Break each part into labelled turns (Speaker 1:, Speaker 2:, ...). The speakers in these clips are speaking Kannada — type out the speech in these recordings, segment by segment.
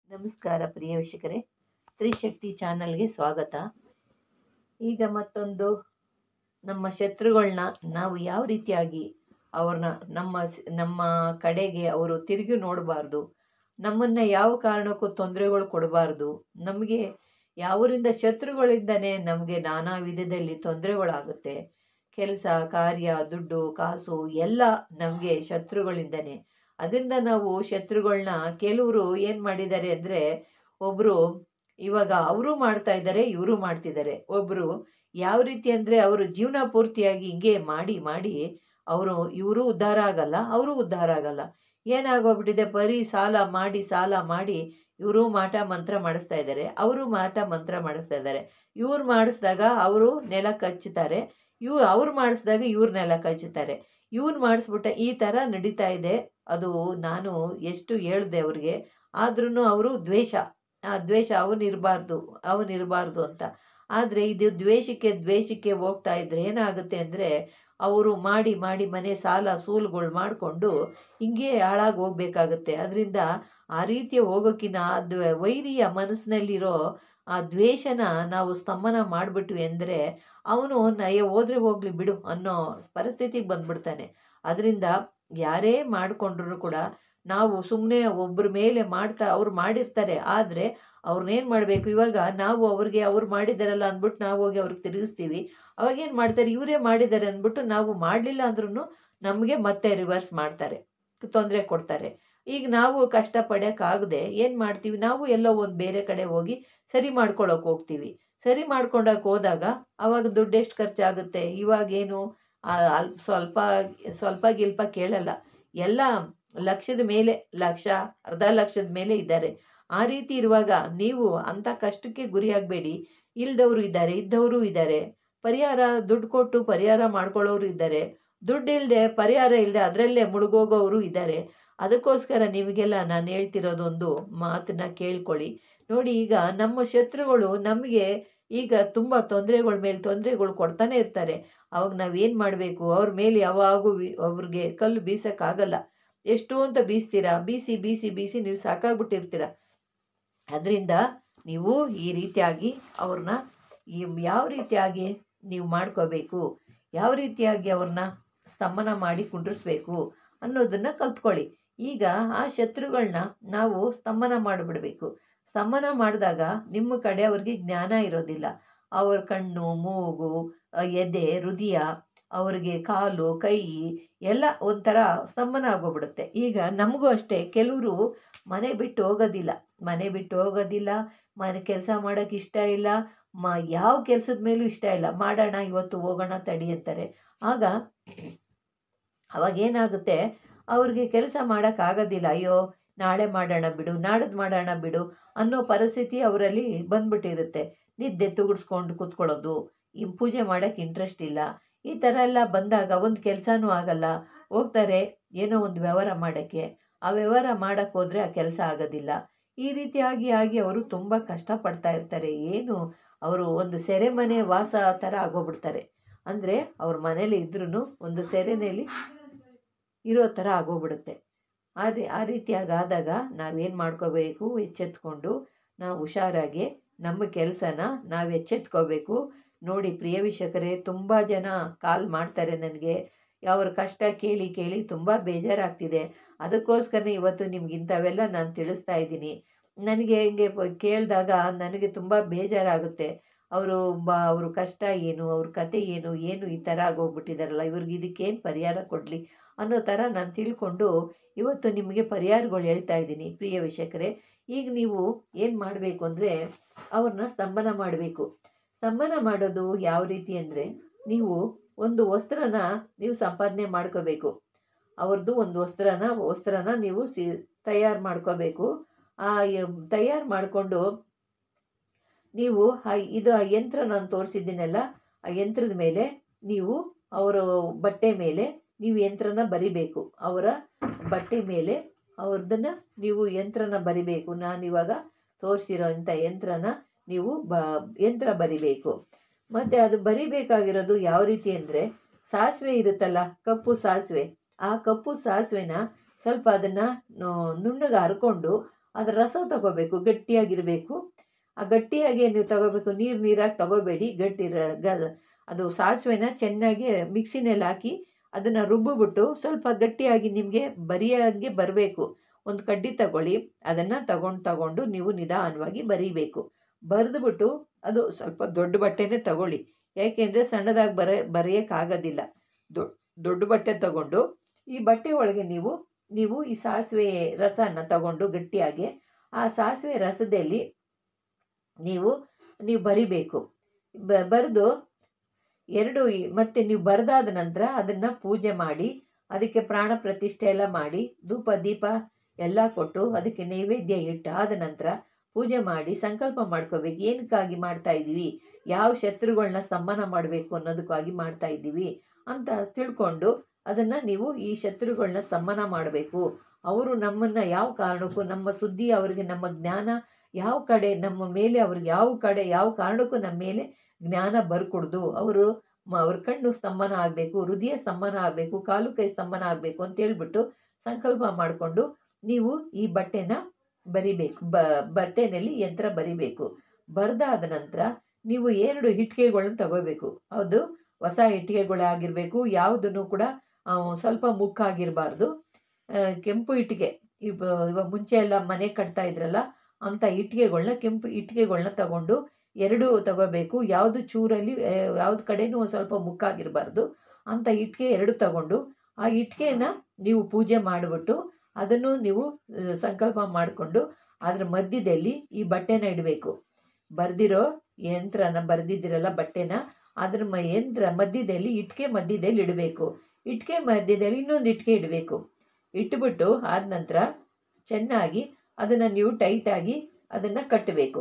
Speaker 1: ನಮಸ್ಕಾರ ಪ್ರಿಯ ವೀಕ್ಷಕರೇ ತ್ರಿಶಕ್ತಿ ಚಾನಲ್ಗೆ ಸ್ವಾಗತ ಈಗ ಮತ್ತೊಂದು ನಮ್ಮ ಶತ್ರುಗಳನ್ನ ನಾವು ಯಾವ ರೀತಿಯಾಗಿ ಅವ್ರನ್ನ ನಮ್ಮ ಸ್- ನಮ್ಮ ಕಡೆಗೆ ಅವರು ತಿರುಗಿ ನೋಡಬಾರ್ದು ನಮ್ಮನ್ನು ಯಾವ ಕಾರಣಕ್ಕೂ ತೊಂದರೆಗಳು ಕೊಡಬಾರ್ದು ನಮಗೆ ಯಾವರಿಂದ ಶತ್ರುಗಳಿಂದನೇ ನಮಗೆ ನಾನಾ ವಿಧದಲ್ಲಿ ತೊಂದರೆಗಳಾಗುತ್ತೆ ಕೆಲಸ ಕಾರ್ಯ ದುಡ್ಡು ಕಾಸು ಎಲ್ಲ ನಮಗೆ ಶತ್ರುಗಳಿಂದನೇ ಅದರಿಂದ ನಾವು ಶತ್ರುಗಳನ್ನ ಕೆಲವರು ಏನು ಮಾಡಿದ್ದಾರೆ ಅಂದರೆ ಒಬ್ಬರು ಇವಾಗ ಅವರು ಮಾಡ್ತಾ ಇದ್ದಾರೆ ಇವರು ಮಾಡ್ತಿದ್ದಾರೆ ಒಬ್ಬರು ಯಾವ ರೀತಿ ಅಂದರೆ ಅವರು ಜೀವನ ಪೂರ್ತಿಯಾಗಿ ಹಿಂಗೆ ಮಾಡಿ ಮಾಡಿ ಅವರು ಇವರು ಉದ್ಧಾರ ಆಗಲ್ಲ ಅವರು ಉದ್ಧಾರ ಆಗಲ್ಲ ಏನಾಗೋಗ್ಬಿಟ್ಟಿದೆ ಬರೀ ಸಾಲ ಮಾಡಿ ಸಾಲ ಮಾಡಿ ಇವರು ಮಾಟ ಮಂತ್ರ ಮಾಡಿಸ್ತಾ ಇದ್ದಾರೆ ಅವರು ಮಾಟ ಮಂತ್ರ ಮಾಡಿಸ್ತಾ ಇದ್ದಾರೆ ಇವ್ರು ಮಾಡಿಸಿದಾಗ ಅವರು ನೆಲ ಕಚ್ಚುತ್ತಾರೆ ಇವ್ರು ಅವ್ರು ಮಾಡಿಸಿದಾಗ ಇವ್ರು ನೆಲ ಕಚ್ಚುತ್ತಾರೆ ಇವ್ರು ಮಾಡಿಸ್ಬಿಟ್ಟ ಈ ಥರ ನಡೀತಾ ಇದೆ ಅದು ನಾನು ಎಷ್ಟು ಹೇಳಿದೆ ಅವ್ರಿಗೆ ಆದ್ರೂ ಅವರು ದ್ವೇಷ ಆ ದ್ವೇಷ ಅವನಿರಬಾರ್ದು ಅವನಿರಬಾರ್ದು ಅಂತ ಆದರೆ ಇದು ದ್ವೇಷಕ್ಕೆ ದ್ವೇಷಕ್ಕೆ ಹೋಗ್ತಾ ಇದ್ರೆ ಏನಾಗುತ್ತೆ ಅಂದರೆ ಅವರು ಮಾಡಿ ಮಾಡಿ ಮನೆ ಸಾಲ ಸೂಲುಗಳು ಮಾಡಿಕೊಂಡು ಹಿಂಗೆ ಹಾಳಾಗಿ ಹೋಗ್ಬೇಕಾಗತ್ತೆ ಅದರಿಂದ ಆ ರೀತಿ ಹೋಗೋಕ್ಕಿಂತ ಅದು ವೈರಿಯ ಮನಸ್ಸಿನಲ್ಲಿರೋ ಆ ದ್ವೇಷನ ನಾವು ಸ್ತಂಭನ ಮಾಡಿಬಿಟ್ವಿ ಅಂದರೆ ಅವನು ನಯ ಹೋದ್ರೆ ಹೋಗಲಿ ಬಿಡು ಅನ್ನೋ ಪರಿಸ್ಥಿತಿಗೆ ಬಂದ್ಬಿಡ್ತಾನೆ ಅದರಿಂದ ಯಾರೇ ಮಾಡಿಕೊಂಡ್ರು ಕೂಡ ನಾವು ಸುಮ್ಮನೆ ಒಬ್ಬರ ಮೇಲೆ ಮಾಡ್ತಾ ಅವ್ರು ಮಾಡಿರ್ತಾರೆ ಆದರೆ ಅವ್ರನ್ನೇನು ಮಾಡಬೇಕು ಇವಾಗ ನಾವು ಅವ್ರಿಗೆ ಅವ್ರು ಮಾಡಿದಾರಲ್ಲ ಅಂದ್ಬಿಟ್ಟು ನಾವು ಹೋಗಿ ಅವ್ರಿಗೆ ತಿರುಗಿಸ್ತೀವಿ ಅವಾಗ ಏನು ಮಾಡ್ತಾರೆ ಇವರೇ ಮಾಡಿದ್ದಾರೆ ಅಂದ್ಬಿಟ್ಟು ನಾವು ಮಾಡಲಿಲ್ಲ ಅಂದ್ರೂ ನಮಗೆ ಮತ್ತೆ ರಿವರ್ಸ್ ಮಾಡ್ತಾರೆ ತೊಂದರೆ ಕೊಡ್ತಾರೆ ಈಗ ನಾವು ಕಷ್ಟ ಪಡೋಕ್ಕಾಗದೆ ಏನು ಮಾಡ್ತೀವಿ ನಾವು ಎಲ್ಲೋ ಒಂದು ಬೇರೆ ಕಡೆ ಹೋಗಿ ಸರಿ ಮಾಡ್ಕೊಳ್ಳೋಕೆ ಹೋಗ್ತೀವಿ ಸರಿ ಮಾಡ್ಕೊಂಡೋಕೆ ಹೋದಾಗ ಅವಾಗ ದುಡ್ಡು ಎಷ್ಟು ಖರ್ಚಾಗುತ್ತೆ ಇವಾಗೇನು ಆ, ಅಲ್ಪ ಸ್ವಲ್ಪ ಸ್ವಲ್ಪ ಗಿಲ್ಪ ಕೇಳಲ್ಲ ಎಲ್ಲ ಲಕ್ಷದ ಮೇಲೆ ಲಕ್ಷ ಅರ್ಧ ಲಕ್ಷದ ಮೇಲೆ ಇದ್ದಾರೆ ಆ ರೀತಿ ಇರುವಾಗ ನೀವು ಅಂಥ ಕಷ್ಟಕ್ಕೆ ಗುರಿಯಾಗಬೇಡಿ ಇಲ್ದವರು ಇದ್ದಾರೆ ಇದ್ದವರು ಇದ್ದಾರೆ ಪರಿಹಾರ ದುಡ್ಡು ಕೊಟ್ಟು ಪರಿಹಾರ ಮಾಡ್ಕೊಳ್ಳೋರು ಇದ್ದಾರೆ ದುಡ್ಡು ಇಲ್ಲದೆ ಪರಿಹಾರ ಇಲ್ಲದೆ ಅದರಲ್ಲೇ ಮುಳುಗೋಗೋರು ಇದ್ದಾರೆ ಅದಕ್ಕೋಸ್ಕರ ನಿಮಗೆಲ್ಲ ನಾನು ಹೇಳ್ತಿರೋದೊಂದು ಮಾತನ್ನ ಕೇಳ್ಕೊಳ್ಳಿ ನೋಡಿ ಈಗ ನಮ್ಮ ಶತ್ರುಗಳು ನಮಗೆ ಈಗ ತುಂಬ ತೊಂದರೆಗಳ ಮೇಲೆ ತೊಂದರೆಗಳು ಕೊಡ್ತಾನೆ ಇರ್ತಾರೆ ಅವಾಗ ನಾವೇನು ಮಾಡಬೇಕು ಅವ್ರ ಮೇಲೆ ಯಾವಾಗೂ ವಿ- ಅವ್ರಿಗೆ ಕಲ್ಲು ಬೀಸೋಕ್ಕಾಗಲ್ಲ ಎಷ್ಟು ಅಂತ ಬೀಸ್ತೀರಾ ಬೀಸಿ ಬೀಸಿ ಬೀಸಿ ನೀವು ಸಾಕಾಗ್ಬಿಟ್ಟಿರ್ತೀರ ಅದರಿಂದ ನೀವು ಈ ರೀತಿಯಾಗಿ ಅವ್ರನ್ನ ಈ ಯಾವ ರೀತಿಯಾಗಿ ನೀವು ಮಾಡ್ಕೋಬೇಕು ಯಾವ ರೀತಿಯಾಗಿ ಅವ್ರನ್ನ ಸ್ತಂಭನ ಮಾಡಿ ಕುಂಡ್ರಿಸ್ಬೇಕು ಅನ್ನೋದನ್ನು ಕಲ್ತ್ಕೊಳ್ಳಿ ಈಗ ಆ ಶತ್ರುಗಳನ್ನ ನಾವು ಸ್ತಂಭನ ಮಾಡಿಬಿಡ್ಬೇಕು ಸ್ತಂಭನ ಮಾಡಿದಾಗ ನಿಮ್ಮ ಕಡೆ ಅವ್ರಿಗೆ ಜ್ಞಾನ ಇರೋದಿಲ್ಲ ಅವ್ರ ಕಣ್ಣು ಮೂಗು ಆ, ಎದೆ ಹೃದಯ ಅವ್ರಿಗೆ ಕಾಲು ಕೈ ಎಲ್ಲ ಒಂಥರ ಸ್ತಂಭನ ಆಗೋಗ್ಬಿಡುತ್ತೆ ಈಗ ನಮಗೂ ಅಷ್ಟೇ ಕೆಲವರು ಮನೆ ಬಿಟ್ಟು ಹೋಗೋದಿಲ್ಲ ಮನೆ ಬಿಟ್ಟು ಹೋಗೋದಿಲ್ಲ ಮನೆ ಕೆಲಸ ಮಾಡೋಕ್ಕೆ ಇಷ್ಟ ಇಲ್ಲ ಮ ಯಾವ ಕೆಲಸದ ಮೇಲೂ ಇಷ್ಟ ಇಲ್ಲ ಮಾಡೋಣ ಇವತ್ತು ಹೋಗೋಣ ತಡಿ ಅಂತಾರೆ ಆಗ ಅವಾಗ ಏನಾಗುತ್ತೆ ಅವ್ರಿಗೆ ಕೆಲಸ ಮಾಡೋಕ್ಕಾಗೋದಿಲ್ಲ ಅಯ್ಯೋ ನಾಳೆ ಮಾಡೋಣ ಬಿಡು ನಾಡದ್ದು ಮಾಡೋಣ ಬಿಡು ಅನ್ನೋ ಪರಿಸ್ಥಿತಿ ಅವರಲ್ಲಿ ಬಂದ್ಬಿಟ್ಟಿರುತ್ತೆ ನಿದ್ದೆ ತುಗುಡ್ಸ್ಕೊಂಡು ಕೂತ್ಕೊಳ್ಳೋದು ಈ ಪೂಜೆ ಮಾಡೋಕ್ಕೆ ಇಂಟ್ರೆಸ್ಟ್ ಇಲ್ಲ ಈ ಥರ ಎಲ್ಲ ಬಂದಾಗ ಒಂದು ಕೆಲಸನೂ ಆಗಲ್ಲ ಹೋಗ್ತಾರೆ ಏನೋ ಒಂದು ವ್ಯವಹಾರ ಮಾಡೋಕ್ಕೆ ಆ ವ್ಯವಹಾರ ಮಾಡೋಕ್ಕೆ ಹೋದರೆ ಆ ಕೆಲಸ ಆಗೋದಿಲ್ಲ ಈ ರೀತಿಯಾಗಿ ಆಗಿ ಅವರು ತುಂಬ ಕಷ್ಟಪಡ್ತಾ ಇರ್ತಾರೆ ಏನು ಅವರು ಒಂದು ಸೆರೆಮನೆ ವಾಸ ಥರ ಆಗೋಗ್ಬಿಡ್ತಾರೆ ಅಂದರೆ ಅವ್ರ ಮನೇಲಿ ಇದ್ರೂ ಒಂದು ಸೆರೆನೆಯಲ್ಲಿ ಇರೋ ಥರ ಆಗೋಗ್ಬಿಡುತ್ತೆ ಆ ರೀ ಆ ರೀತಿಯಾಗಿ ಆದಾಗ ನಾವೇನು ಮಾಡ್ಕೋಬೇಕು ಎಚ್ಚೆತ್ಕೊಂಡು ನಾವು ಹುಷಾರಾಗಿ ನಮ್ಮ ಕೆಲಸನ ನಾವು ಎಚ್ಚೆತ್ಕೋಬೇಕು ನೋಡಿ ಪ್ರಿಯ ವೀಕ್ಷಕರೇ ತುಂಬ ಜನ ಕಾಲ್ ಮಾಡ್ತಾರೆ ನನಗೆ ಅವ್ರ ಕಷ್ಟ ಕೇಳಿ ಕೇಳಿ ತುಂಬ ಬೇಜಾರಾಗ್ತಿದೆ ಅದಕ್ಕೋಸ್ಕರ ಇವತ್ತು ನಿಮ್ಗೆ ಇಂಥವೆಲ್ಲ ನಾನು ತಿಳಿಸ್ತಾ ಇದ್ದೀನಿ ನನಗೆ ಹಿಂಗೆ ಪ- ಕೇಳಿದಾಗ ನನಗೆ ತುಂಬ ಬೇಜಾರಾಗುತ್ತೆ ಅವರು ಬ ಅವ್ರ ಕಷ್ಟ ಏನು ಅವ್ರ ಕತೆ ಏನು ಏನು ಈ ಥರ ಆಗೋಗ್ಬಿಟ್ಟಿದಾರಲ್ಲ ಇವ್ರಿಗೆ ಇದಕ್ಕೇನು ಪರಿಹಾರ ಕೊಡಲಿ ಅನ್ನೋ ಥರ ನಾನು ತಿಳ್ಕೊಂಡು ಇವತ್ತು ನಿಮಗೆ ಪರಿಹಾರಗಳು ಹೇಳ್ತಾ ಇದ್ದೀನಿ ಪ್ರಿಯ ವೀಕ್ಷಕರೇ ಈಗ ನೀವು ಏನು ಮಾಡಬೇಕು ಅಂದರೆ ಅವ್ರನ್ನ ಸ್ತಂಭನ ಮಾಡಬೇಕು ಸ್ತಂಭನ ಮಾಡೋದು ಯಾವ ರೀತಿ ಅಂದರೆ ನೀವು ಒಂದು ವಸ್ತ್ರನ ನೀವು ಸಂಪಾದನೆ ಮಾಡ್ಕೋಬೇಕು ಅವ್ರದ್ದು ಒಂದು ವಸ್ತ್ರನ ವಸ್ತ್ರನ ನೀವು ಸಿ ತಯಾರು ಮಾಡ್ಕೋಬೇಕು ಆ ತಯಾರು ಮಾಡಿಕೊಂಡು ನೀವು ಆ ಇದು ಆ ಯಂತ್ರ ನಾನು ತೋರಿಸಿದ್ದೀನಲ್ಲ ಆ ಯಂತ್ರದ ಮೇಲೆ ನೀವು ಅವರ ಬಟ್ಟೆ ಮೇಲೆ ನೀವು ಯಂತ್ರನ ಬರಿಬೇಕು ಅವರ ಬಟ್ಟೆ ಮೇಲೆ ಅವ್ರದ್ದನ್ನು ನೀವು ಯಂತ್ರನ ಬರಿಬೇಕು ನಾನಿವಾಗ ತೋರಿಸಿರೋ ಇಂಥ ಯಂತ್ರನ ನೀವು ಬ ಯಂತ್ರ ಬರಿಬೇಕು ಮತ್ತು ಅದು ಬರಿಬೇಕಾಗಿರೋದು ಯಾವ ರೀತಿ ಅಂದರೆ ಸಾಸಿವೆ ಇರುತ್ತಲ್ಲ ಕಪ್ಪು ಸಾಸಿವೆ ಆ ಕಪ್ಪು ಸಾಸಿವೆನ ಸ್ವಲ್ಪ ಅದನ್ನು ನುಣ್ಣಗೆ ಹರ್ಕೊಂಡು ಅದರ ರಸ ತಗೋಬೇಕು ಗಟ್ಟಿಯಾಗಿರಬೇಕು ಆ ಗಟ್ಟಿಯಾಗಿ ನೀವು ತಗೋಬೇಕು ನೀರು ನೀರಾಗಿ ತಗೋಬೇಡಿ ಗಟ್ಟಿ ರ ಗ ಅದು ಸಾಸಿವೆನ ಚೆನ್ನಾಗಿ ಮಿಕ್ಸಿನಲ್ಲಿ ಹಾಕಿ ಅದನ್ನು ರುಬ್ಬಿಬಿಟ್ಟು ಸ್ವಲ್ಪ ಗಟ್ಟಿಯಾಗಿ ನಿಮಗೆ ಬರಿಯಾಗೆ ಬರಬೇಕು ಒಂದು ಕಡ್ಡಿ ತಗೊಳ್ಳಿ ಅದನ್ನು ತಗೊಂಡು ತಗೊಂಡು ನೀವು ನಿಧಾನವಾಗಿ ಬರೀಬೇಕು ಬರೆದುಬಿಟ್ಟು ಅದು ಸ್ವಲ್ಪ ದೊಡ್ಡ ಬಟ್ಟೆನೇ ತಗೊಳ್ಳಿ ಯಾಕೆಂದರೆ ಸಣ್ಣದಾಗಿ ಬರ ಬರೆಯೋಕ್ಕಾಗೋದಿಲ್ಲ ದೊಡ್ಡ ದೊಡ್ಡ ಬಟ್ಟೆ ತಗೊಂಡು ಈ ಬಟ್ಟೆ ಒಳಗೆ ನೀವು ನೀವು ಈ ಸಾಸಿವೆ ರಸನ ತಗೊಂಡು ಗಟ್ಟಿಯಾಗಿ ಆ ಸಾಸಿವೆ ರಸದಲ್ಲಿ ನೀವು ನೀವು ಬರಿಬೇಕು ಬ ಬರೆದು ಎರಡು ಈ- ಮತ್ತೆ ನೀವು ಬರೆದಾದ ನಂತರ ಅದನ್ನು ಪೂಜೆ ಮಾಡಿ ಅದಕ್ಕೆ ಪ್ರಾಣ ಪ್ರತಿಷ್ಠೆ ಎಲ್ಲ ಮಾಡಿ ಧೂಪ ದೀಪ ಎಲ್ಲ ಕೊಟ್ಟು ಅದಕ್ಕೆ ನೈವೇದ್ಯ ಇಟ್ಟು ಆದ ನಂತರ ಪೂಜೆ ಮಾಡಿ ಸಂಕಲ್ಪ ಮಾಡ್ಕೋಬೇಕು ಏನಕ್ಕಾಗಿ ಮಾಡ್ತಾ ಇದ್ದೀವಿ ಯಾವ ಶತ್ರುಗಳನ್ನ ಸಮ್ಮಾನ ಮಾಡಬೇಕು ಅನ್ನೋದಕ್ಕಾಗಿ ಮಾಡ್ತಾ ಇದ್ದೀವಿ ಅಂತ ತಿಳ್ಕೊಂಡು ಅದನ್ನು ನೀವು ಈ ಶತ್ರುಗಳನ್ನ ಸಮ್ಮಾನ ಮಾಡಬೇಕು ಅವರು ನಮ್ಮನ್ನು ಯಾವ ಕಾರಣಕ್ಕೂ ನಮ್ಮ ಸುದ್ದಿ ಅವರಿಗೆ ನಮ್ಮ ಜ್ಞಾನ ಯಾವ ಕಡೆ ನಮ್ಮ ಮೇಲೆ ಅವ್ರಿಗೆ ಯಾವ ಕಡೆ ಯಾವ ಕಾರಣಕ್ಕೂ ನಮ್ಮ ಮೇಲೆ ಜ್ಞಾನ ಬರ್ಕೊಡ್ದು ಅವರು ಮ- ಅವ್ರ ಕಣ್ಣು ಸ್ತಂಭನ ಆಗಬೇಕು ಹೃದಯ ಸ್ತಂಭನ ಆಗಬೇಕು ಕಾಲು ಕೈ ಸ್ತಂಭನ ಆಗಬೇಕು ಅಂತ ಹೇಳ್ಬಿಟ್ಟು ಸಂಕಲ್ಪ ಮಾಡಿಕೊಂಡು ನೀವು ಈ ಬಟ್ಟೆನ ಬರಿಬೇಕು ಬ ಬಟ್ಟೆನಲ್ಲಿ ಯಂತ್ರ ಬರಿಬೇಕು ಬರೆದಾದ ನಂತರ ನೀವು ಎರಡು ಇಟ್ಟಿಗೆಗಳನ್ನ ತಗೋಬೇಕು ಅದು ಹೊಸ ಇಟ್ಟಿಗೆಗಳಾಗಿರಬೇಕು ಯಾವುದನ್ನು ಕೂಡ ಆ, ಸ್ವಲ್ಪ ಮುಕ್ಕಾಗಿರಬಾರ್ದು ಕೆಂಪು ಇಟ್ಟಿಗೆ ಇವ ಇವಾಗ ಮುಂಚೆ ಎಲ್ಲ ಮನೆ ಕಟ್ತಾ ಇದ್ರಲ್ಲ ಅಂಥ ಇಟ್ಟಿಗೆಗಳನ್ನ ಕೆಂಪು ಇಟ್ಟಿಗೆಗಳನ್ನ ತಗೊಂಡು ಎರಡು ತಗೋಬೇಕು ಯಾವುದು ಚೂರಲ್ಲಿ ಯಾವ್ದು ಕಡೆನೂ ಒಂದು ಸ್ವಲ್ಪ ಮುಕ್ಕಾಗಿರಬಾರ್ದು ಅಂಥ ಇಟ್ಟಿಗೆ ಎರಡು ತಗೊಂಡು ಆ ಇಟ್ಟಿಗೆನ ನೀವು ಪೂಜೆ ಮಾಡಿಬಿಟ್ಟು ಅದನ್ನು ನೀವು ಆ, ಸಂಕಲ್ಪ ಮಾಡಿಕೊಂಡು ಅದರ ಮಧ್ಯದಲ್ಲಿ ಈ ಬಟ್ಟೆನ ಇಡಬೇಕು ಬರೆದಿರೋ ಯಂತ್ರನ ಬರೆದಿದ್ದೀರಲ್ಲ ಬಟ್ಟೆನ ಅದ್ರ ಮ ಯಂತ್ರ ಮಧ್ಯದಲ್ಲಿ ಇಟ್ಟಿಗೆ ಮಧ್ಯದಲ್ಲಿ ಇಡಬೇಕು ಇಟ್ಟಿಗೆ ಮಧ್ಯದಲ್ಲಿ ಇನ್ನೊಂದು ಇಟ್ಟಿಗೆ ಇಡಬೇಕು ಇಟ್ಬಿಟ್ಟು ಆದ ನಂತರ ಚೆನ್ನಾಗಿ ಅದನ್ನು ನೀವು ಟೈಟಾಗಿ ಅದನ್ನು ಕಟ್ಟಬೇಕು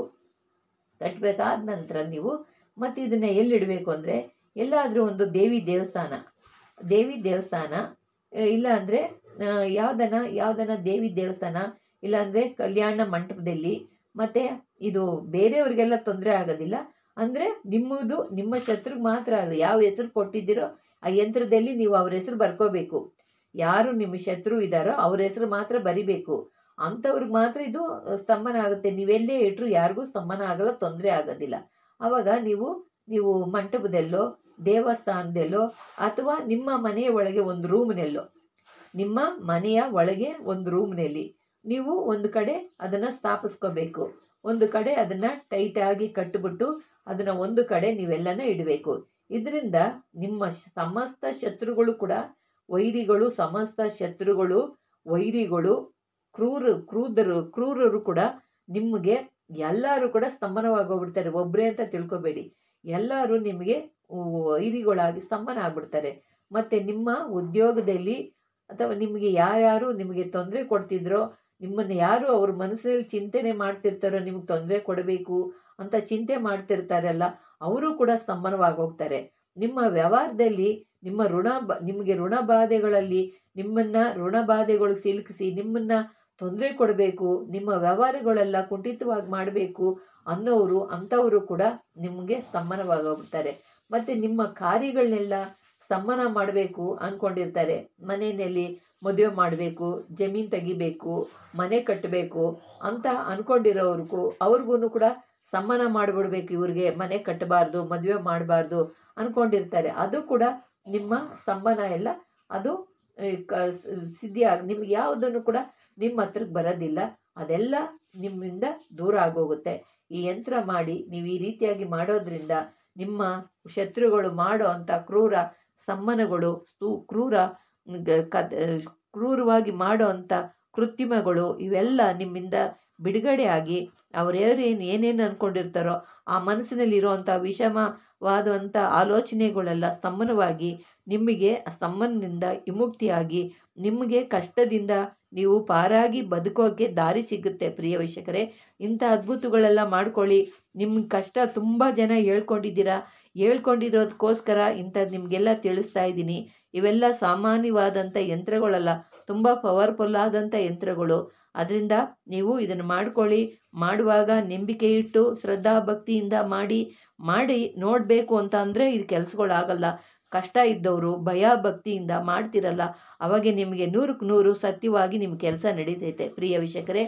Speaker 1: ಕಟ್ಟಬೇಕಾದ ನಂತರ ನೀವು ಮತ್ತು ಇದನ್ನು ಎಲ್ಲಿಡಬೇಕು ಅಂದರೆ ಎಲ್ಲಾದರೂ ಒಂದು ದೇವಿ ದೇವಸ್ಥಾನ ದೇವಿ ದೇವಸ್ಥಾನ ಆ, ಇಲ್ಲ ಅಂದರೆ ಯಾವುದನ ಯಾವುದನ ದೇವಿ ದೇವಸ್ಥಾನ ಇಲ್ಲಾಂದರೆ ಕಲ್ಯಾಣ ಮಂಟಪದಲ್ಲಿ ಮತ್ತು ಇದು ಬೇರೆಯವ್ರಿಗೆಲ್ಲ ತೊಂದರೆ ಆಗೋದಿಲ್ಲ ಅಂದರೆ ನಿಮ್ಮದು ನಿಮ್ಮ ಶತ್ರುಗೆ ಮಾತ್ರ ಅದು ಯಾವ ಹೆಸರು ಕೊಟ್ಟಿದ್ದೀರೋ ಆ ಯಂತ್ರದಲ್ಲಿ ನೀವು ಅವ್ರ ಹೆಸರು ಬರ್ಕೋಬೇಕು ಯಾರು ನಿಮ್ಮ ಶತ್ರು ಇದ್ದಾರೋ ಅವ್ರ ಹೆಸರು ಮಾತ್ರ ಬರಿಬೇಕು ಅಂಥವ್ರಿಗೆ ಮಾತ್ರ ಇದು ಅಹ್, ಸ್ತಂಭನ ಆಗುತ್ತೆ ನೀವೆಲ್ಲೇ ಇಟ್ಟರು ಯಾರಿಗೂ ಸ್ತಂಭನ ಆಗಲ್ಲ ತೊಂದರೆ ಆಗೋದಿಲ್ಲ ಆವಾಗ ನೀವು ನೀವು ಮಂಟಪದಲ್ಲೋ ದೇವಸ್ಥಾನದಲ್ಲೋ ಅಥವಾ ನಿಮ್ಮ ಮನೆಯ ಒಳಗೆ ಒಂದು ರೂಮ್ನಲ್ಲೋ ನಿಮ್ಮ ಮನೆಯ ಒಳಗೆ ಒಂದು ರೂಮ್ನಲ್ಲಿ ನೀವು ಒಂದು ಕಡೆ ಅದನ್ನು ಸ್ಥಾಪಿಸ್ಕೋಬೇಕು ಒಂದು ಕಡೆ ಅದನ್ನು ಟೈಟಾಗಿ ಕಟ್ಟಿಬಿಟ್ಟು ಅದನ್ನು ಒಂದು ಕಡೆ ನೀವೆಲ್ಲನ ಇಡಬೇಕು ಇದರಿಂದ ನಿಮ್ಮ ಶ್- ಸಮಸ್ತ ಶತ್ರುಗಳು ಕೂಡ ವೈರಿಗಳು ಸಮಸ್ತ ಶತ್ರುಗಳು ವೈರಿಗಳು ಕ್ರೂರ ಕ್ರೂದರು ಕ್ರೂರರು ಕೂಡ ನಿಮಗೆ ಎಲ್ಲರೂ ಕೂಡ ಸ್ತಂಭನವಾಗೋಗ್ಬಿಡ್ತಾರೆ ಒಬ್ಬರೇ ಅಂತ ತಿಳ್ಕೊಬೇಡಿ ಎಲ್ಲರೂ ನಿಮಗೆ ವೈರಿಗಳಾಗಿ ಸ್ತಂಭನ ಆಗ್ಬಿಡ್ತಾರೆ ಮತ್ತು ನಿಮ್ಮ ಉದ್ಯೋಗದಲ್ಲಿ ಅಥವಾ ನಿಮಗೆ ಯಾರ್ಯಾರು ನಿಮಗೆ ತೊಂದರೆ ಕೊಡ್ತಿದ್ರೋ ನಿಮ್ಮನ್ನು ಯಾರು ಅವ್ರ ಮನಸ್ಸಿನಲ್ಲಿ ಚಿಂತನೆ ಮಾಡ್ತಿರ್ತಾರೋ ನಿಮ್ಗೆ ತೊಂದರೆ ಕೊಡಬೇಕು ಅಂತ ಚಿಂತೆ ಮಾಡ್ತಿರ್ತಾರಲ್ಲ ಅವರು ಕೂಡ ಸ್ತಂಭನವಾಗಿ ಹೋಗ್ತಾರೆ ನಿಮ್ಮ ವ್ಯವಹಾರದಲ್ಲಿ ನಿಮ್ಮ ಋಣ ಬ ನಿಮಗೆ ಋಣ ಬಾಧೆಗಳಲ್ಲಿ ನಿಮ್ಮನ್ನು ಋಣ ಬಾಧೆಗಳು ಸಿಲುಕಿಸಿ ನಿಮ್ಮನ್ನು ತೊಂದರೆ ಕೊಡಬೇಕು ನಿಮ್ಮ ವ್ಯವಹಾರಗಳೆಲ್ಲ ಕುಂಠಿತವಾಗಿ ಮಾಡಬೇಕು ಅನ್ನೋರು ಅಂಥವರು ಕೂಡ ನಿಮಗೆ ಸ್ತಂಭನವಾಗೋಗ್ಬಿಡ್ತಾರೆ ಮತ್ತು ನಿಮ್ಮ ಕಾರ್ಯಗಳನ್ನೆಲ್ಲ ಸ್ತಂಭನ ಮಾಡಬೇಕು ಅಂದ್ಕೊಂಡಿರ್ತಾರೆ ಮನೆಯಲ್ಲಿ ಮದುವೆ ಮಾಡಬೇಕು ಜಮೀನು ತೆಗಿಬೇಕು ಮನೆ ಕಟ್ಟಬೇಕು ಅಂತ ಅಂದ್ಕೊಂಡಿರೋರ್ಗೂ ಅವ್ರಿಗೂ ಕೂಡ ಸ್ತಂಭನ ಮಾಡಿಬಿಡ್ಬೇಕು ಇವ್ರಿಗೆ ಮನೆ ಕಟ್ಟಬಾರ್ದು ಮದುವೆ ಮಾಡಬಾರ್ದು ಅಂದ್ಕೊಂಡಿರ್ತಾರೆ ಅದು ಕೂಡ ನಿಮ್ಮ ಸ್ತಂಭನ ಎಲ್ಲ ಅದು ಆ, ಕ ಸಿದ್ಧಿ ಆಗ ನಿಮ್ಗೆ ಯಾವುದನ್ನು ಕೂಡ ನಿಮ್ಮ ಹತ್ರಕ್ಕೆ ಬರೋದಿಲ್ಲ ಅದೆಲ್ಲ ನಿಮ್ಮಿಂದ ದೂರ ಆಗೋಗುತ್ತೆ ಈ ಯಂತ್ರ ಮಾಡಿ ನೀವು ಈ ರೀತಿಯಾಗಿ ಮಾಡೋದ್ರಿಂದ ನಿಮ್ಮ ಶತ್ರುಗಳು ಮಾಡೋ ಅಂಥ ಕ್ರೂರ ಸಮ್ಮನಗಳು ಸು ಕ್ರೂರ ಗ- ಕದ್ ಕ್ರೂರವಾಗಿ ಮಾಡೋ ಅಂಥ ಕೃತ್ರಿಮಗಳು ಇವೆಲ್ಲ ನಿಮ್ಮಿಂದ ಬಿಡುಗಡೆ ಆಗಿ ಅವ್ರು ಯಾರೇನು ಏನೇನು ಅಂದ್ಕೊಂಡಿರ್ತಾರೋ ಆ ಮನಸ್ಸಿನಲ್ಲಿ ಇರುವಂಥ ವಿಷಮವಾದಂಥ ಆಲೋಚನೆಗಳೆಲ್ಲ ಸ್ತಂಭನವಾಗಿ ನಿಮಗೆ ಆ ಸ್ತಂಭನದಿಂದ ವಿಮುಕ್ತಿಯಾಗಿ ನಿಮಗೆ ಕಷ್ಟದಿಂದ ನೀವು ಪಾರಾಗಿ ಬದುಕೋಕ್ಕೆ ದಾರಿ ಸಿಗುತ್ತೆ ಪ್ರಿಯ ವೀಕ್ಷಕರೇ ಇಂಥ ಅದ್ಭುತಗಳೆಲ್ಲ ಮಾಡ್ಕೊಳ್ಳಿ ನಿಮ್ಮ ಕಷ್ಟ ತುಂಬ ಜನ ಹೇಳ್ಕೊಂಡಿದ್ದೀರಾ ಹೇಳ್ಕೊಂಡಿರೋದಕ್ಕೋಸ್ಕರ ಇಂಥದ್ದು ನಿಮಗೆಲ್ಲ ತಿಳಿಸ್ತಾ ಇದ್ದೀನಿ ಇವೆಲ್ಲ ಸಾಮಾನ್ಯವಾದಂಥ ಯಂತ್ರಗಳಲ್ಲ ತುಂಬ ಪವರ್ಫುಲ್ ಆದಂಥ ಯಂತ್ರಗಳು ಅದರಿಂದ ನೀವು ಇದನ್ನು ಮಾಡ್ಕೊಳ್ಳಿ ಮಾಡುವಾಗ ನಂಬಿಕೆ ಇಟ್ಟು ಶ್ರದ್ಧಾ ಭಕ್ತಿಯಿಂದ ಮಾಡಿ ಮಾಡಿ ನೋಡಬೇಕು ಅಂತ ಅಂದರೆ ಇದು ಕೆಲಸಗಳಾಗಲ್ಲ ಕಷ್ಟ ಇದ್ದವರು ಭಯ ಭಕ್ತಿಯಿಂದ ಮಾಡ್ತಿರಲ್ಲ ಅವಾಗೆ ನಿಮಗೆ ನೂರಕ್ಕೆ ನೂರು ಸತ್ಯವಾಗಿ ನಿಮ್ಮ ಕೆಲಸ ನಡೀತೈತೆ ಪ್ರಿಯ ವೀಕ್ಷಕರೇ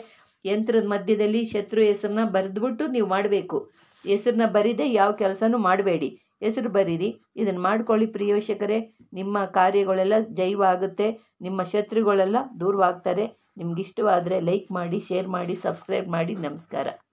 Speaker 1: ಯಂತ್ರದ ಮಧ್ಯದಲ್ಲಿ ಶತ್ರು ಹೆಸರನ್ನ ಬರೆದ್ಬಿಟ್ಟು ನೀವು ಮಾಡಬೇಕು ಹೆಸರನ್ನ ಬರೀದೆ ಯಾವ ಕೆಲಸನೂ ಮಾಡಬೇಡಿ ಹೆಸರು ಬರೀರಿ ಇದನ್ನು ಮಾಡ್ಕೊಳ್ಳಿ ಪ್ರಿಯ ವೀಕ್ಷಕರೇ ನಿಮ್ಮ ಕಾರ್ಯಗಳೆಲ್ಲ ಜಯವಾಗುತ್ತೆ ನಿಮ್ಮ ಶತ್ರುಗಳೆಲ್ಲ ದೂರವಾಗ್ತಾರೆ ನಿಮ್ಗೆ ಇಷ್ಟವಾದರೆ ಲೈಕ್ ಮಾಡಿ ಶೇರ್ ಮಾಡಿ ಸಬ್ಸ್ಕ್ರೈಬ್ ಮಾಡಿ ನಮಸ್ಕಾರ